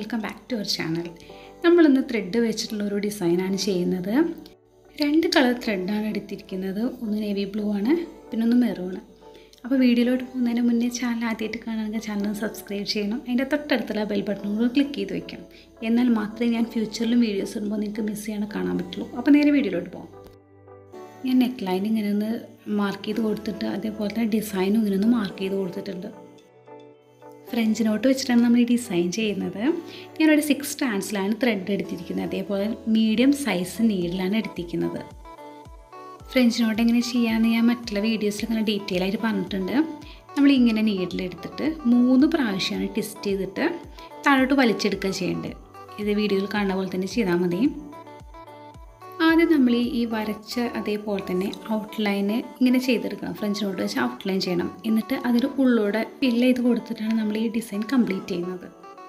welcome back to our channel നമ്മളിന്ന് thread വെച്ചിട്ടുള്ള ഒരു ഡിസൈനാണ് ചെയ്യുന്നത് രണ്ട് കളർ ത്രെഡാണ് എടുത്തിരിക്കുന്നത് ഒന്ന് നേവി ബ്ലൂ ആണ് പിന്നെ ഒന്ന് മെറൂൺ അപ്പോൾ വീഡിയോയിലോട്ട് പോകുന്നതിന് മുന്നേ ചാനൽ ആദ്യമായിട്ട് കാണുകയാണെങ്കിൽ ചാനൽ സബ്സ്ക്രൈബ് ചെയ്യണം അതിൻ്റെ തൊട്ടടുത്തുള്ള ബെൽ ബട്ടൺ കൂടെ ക്ലിക്ക് ചെയ്ത് വെക്കണം എന്നാൽ മാത്രമേ ഞാൻ ഫ്യൂച്ചറിലും വീഡിയോസ് ഇടുമ്പോൾ നിങ്ങൾക്ക് മിസ് ചെയ്യാൻ കാണാൻ പറ്റുള്ളൂ അപ്പോൾ നേരെ വീഡിയോയിലോട്ട് പോകാം ഞാൻ നെക്ക് ലൈൻ ഇങ്ങനെ ഒന്ന് മാർക്ക് ചെയ്ത് കൊടുത്തിട്ട് അതേപോലെ തന്നെ ഡിസൈനും ഇങ്ങനെ ഒന്ന് മാർക്ക് ചെയ്ത് കൊടുത്തിട്ടുണ്ട് ഫ്രഞ്ച് നോട്ട് വെച്ചിട്ടാണ് നമ്മൾ ഈ ഡിസൈൻ ചെയ്യുന്നത് ഞാനൊരു സിക്സ് സ്റ്റാൻഡ്സിലാണ് ത്രെഡ് എടുത്തിരിക്കുന്നത് അതേപോലെ മീഡിയം സൈസ് നീഡിലാണ് എടുത്തിരിക്കുന്നത് ഫ്രഞ്ച് നോട്ട് എങ്ങനെ ചെയ്യാമെന്ന് ഞാൻ മറ്റുള്ള വീഡിയോസിൽ ഇങ്ങനെ ഡീറ്റെയിൽ ആയിട്ട് പറഞ്ഞിട്ടുണ്ട് നമ്മൾ ഇങ്ങനെ നീഡിലെടുത്തിട്ട് മൂന്ന് പ്രാവശ്യമാണ് ടെസ്റ്റ് ചെയ്തിട്ട് താഴോട്ട് വലിച്ചെടുക്കുക ചെയ്യേണ്ടത് ഇത് വീഡിയോയിൽ കാണുന്ന പോലെ തന്നെ ചെയ്താൽ മതി ആദ്യം നമ്മൾ ഈ വരച്ച അതേപോലെ തന്നെ ഔട്ട്ലൈന് ഇങ്ങനെ ചെയ്തെടുക്കണം ഫ്രഞ്ച് നോട്ട് വെച്ച് ഔട്ട്ലൈൻ ചെയ്യണം എന്നിട്ട് അതിന് ഉള്ളൂടെ ഫില്ല് ചെയ്ത് കൊടുത്തിട്ടാണ് നമ്മൾ ഈ ഡിസൈൻ കംപ്ലീറ്റ് ചെയ്യുന്നത്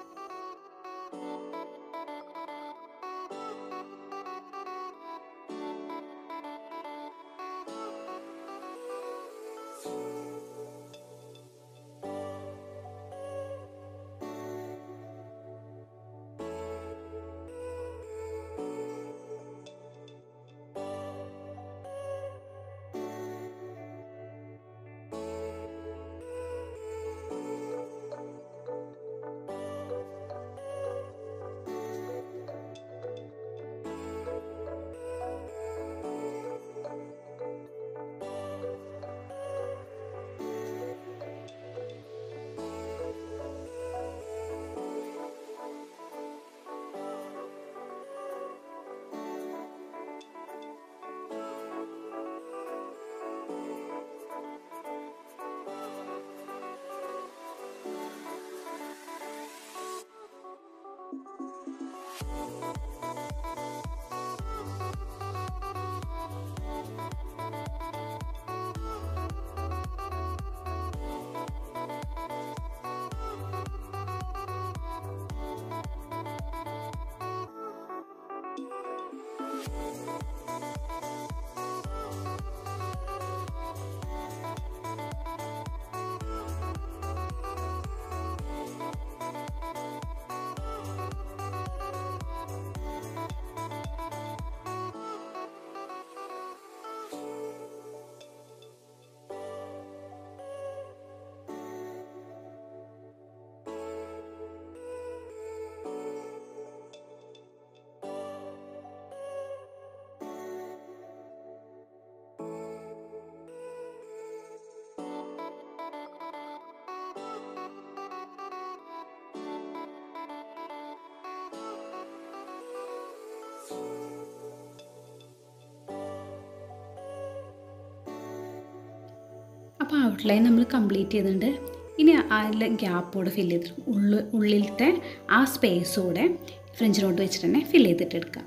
അപ്പോൾ ഔട്ട്ലൈൻ നമ്മൾ കംപ്ലീറ്റ് ചെയ്തിട്ടുണ്ട് ഇനി അതിൽ ഗ്യാപ്പോടെ ഫില്ല് ചെയ്തിട്ട് ഉള്ളു ഉള്ളിലത്തെ ആ സ്പേസോടെ ഫ്രഞ്ച് നോട്ട് വെച്ചിട്ട് തന്നെ ഫില്ല് ചെയ്തിട്ട് എടുക്കാം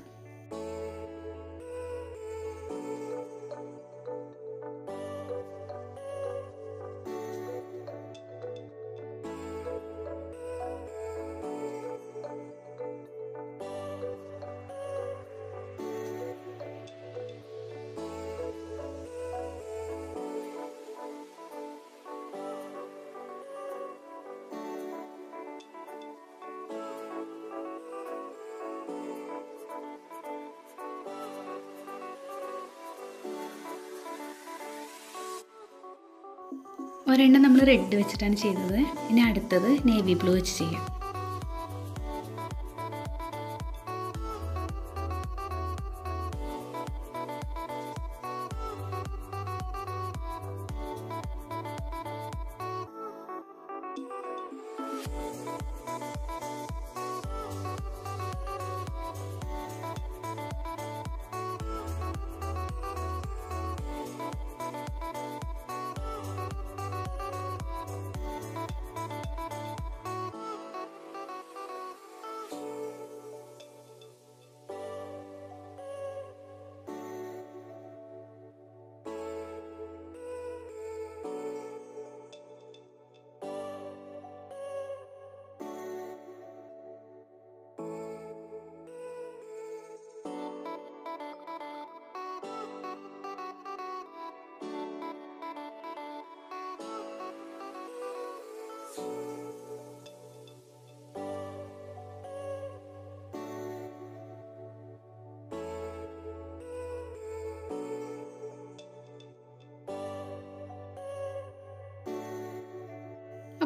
ഒരെണ്ണം നമ്മൾ റെഡ് വെച്ചിട്ടാണ് ചെയ്തത് ഇനി അടുത്തത് നേവി ബ്ലൂ വെച്ച് ചെയ്യാം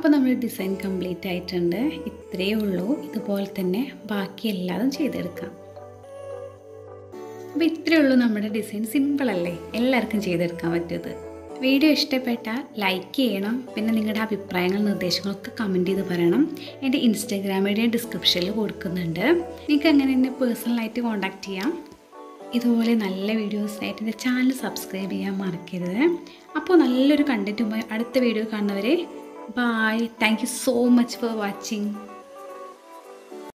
അപ്പോൾ നമ്മുടെ ഡിസൈൻ കംപ്ലീറ്റ് ആയിട്ടുണ്ട് ഇത്രയേ ഉള്ളൂ ഇതുപോലെ തന്നെ ബാക്കി എല്ലാതും ചെയ്തെടുക്കാം അപ്പോൾ ഇത്രയേ ഉള്ളൂ നമ്മുടെ ഡിസൈൻ സിമ്പിളല്ലേ എല്ലാവർക്കും ചെയ്തെടുക്കാൻ പറ്റിയത് വീഡിയോ ഇഷ്ടപ്പെട്ടാൽ ലൈക്ക് ചെയ്യണം പിന്നെ നിങ്ങളുടെ അഭിപ്രായങ്ങൾ നിർദ്ദേശങ്ങളൊക്കെ കമൻറ്റ് ചെയ്ത് പറയണം എൻ്റെ ഇൻസ്റ്റാഗ്രാം ഐ ഡി ഡിസ്ക്രിപ്ഷനിൽ കൊടുക്കുന്നുണ്ട് നിങ്ങൾക്ക് അങ്ങനെ എന്നെ പേഴ്സണലായിട്ട് കോൺടാക്റ്റ് ചെയ്യാം ഇതുപോലെ നല്ല വീഡിയോസായിട്ട് എൻ്റെ ചാനൽ സബ്സ്ക്രൈബ് ചെയ്യാൻ മറക്കരുത് അപ്പോൾ നല്ലൊരു കണ്ടൻറ്റുമായി അടുത്ത വീഡിയോ കാണുന്നവരെ bye thank you so much for watching